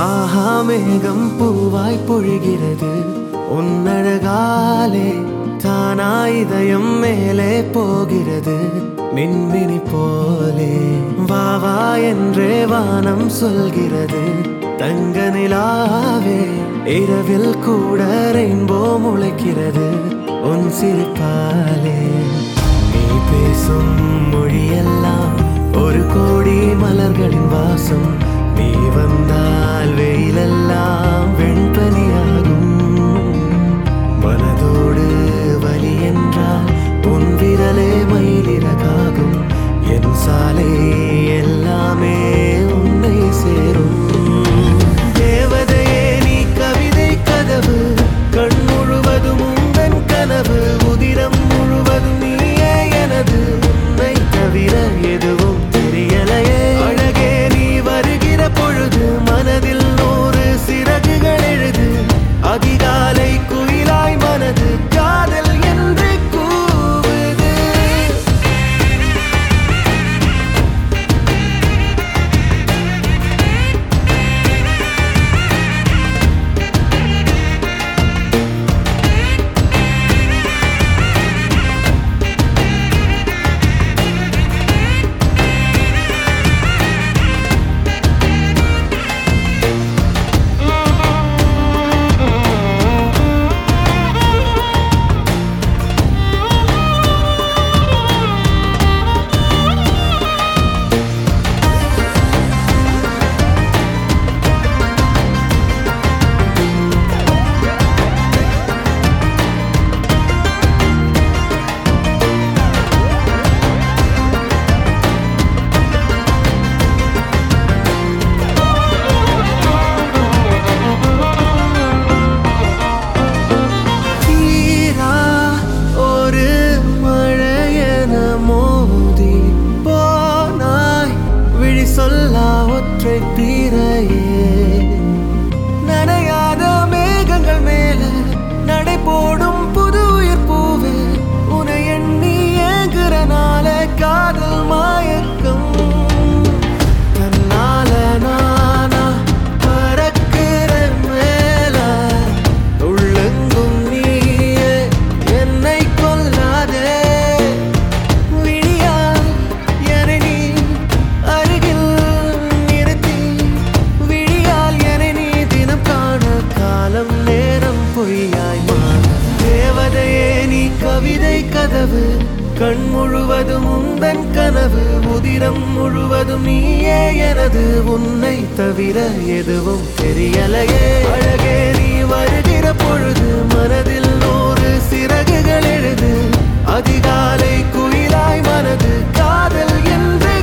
ஆஹா மேகம் பூவாய் பொழிகிறது உன்னழகாலே தானா இதயம் மேலே போகிறது மின்மினி போலே வா வா என்றே வானம் சொல்கிறது தங்க நிலாவே இரவில் கூட ரெயின்போ முளைக்கிறது உன் சிரிப்பாலே நீ பேசும் மொழியெல்லாம் ஒரு கோடி மலர்களின் வாசம் நீ வந்தால் வெயிலெல்லாம் வெண்பனியாகும் மனதோடு வலி என்றால் உன் விரலே மயிலிறகாகும் என் சாலை எல்லாமே உன்னை சேரும் தேவதையே நீ கவிதை கதவு கண் முழுவதும் உந்தன் கனவு உதிரம் முழுவதும் நீயே எனது உன்னை தவிர எதுவும் தெரியலையே அழகே நீ வருகிற பொழுது மனதில் நூறு சிறகுகள் எழுது அதிகாலை குயிலாய் மனது காதல் என்று கூவுது தீரா ஒரு மழையென மோதி போனாய் விழி சொல்லா ஒற்றை தீரையே நனையாத மேகங்கள் மேல நடை போடும் புது உயிர் பூவே உனை எண்ணி ஏங்குறனால காதல் மாயக்கம் தன்னால நானா பறக்கிறேன் மேல உள்ளெங்கும் நீயே என்னை கொல்லாதே விழியால் என்னை நீ அருகில் நிறுத்தி விழியால் என்னை நீ தினம் காண காலம் நேரம் பொய்யாய் மாற தேவதையே நீ கவிதை கதவு கண் முழுவதும் உந்தன் கனவு உதிரம் முழுவதும் நீயே எனது உன்னை தவிர எதுவும் தெரியலையே அழகே நீ வருகிற பொழுது மனதில் நூறு சிறகுகள் எழுது அதிகாலை குயிலாய் மனது காதல் என்று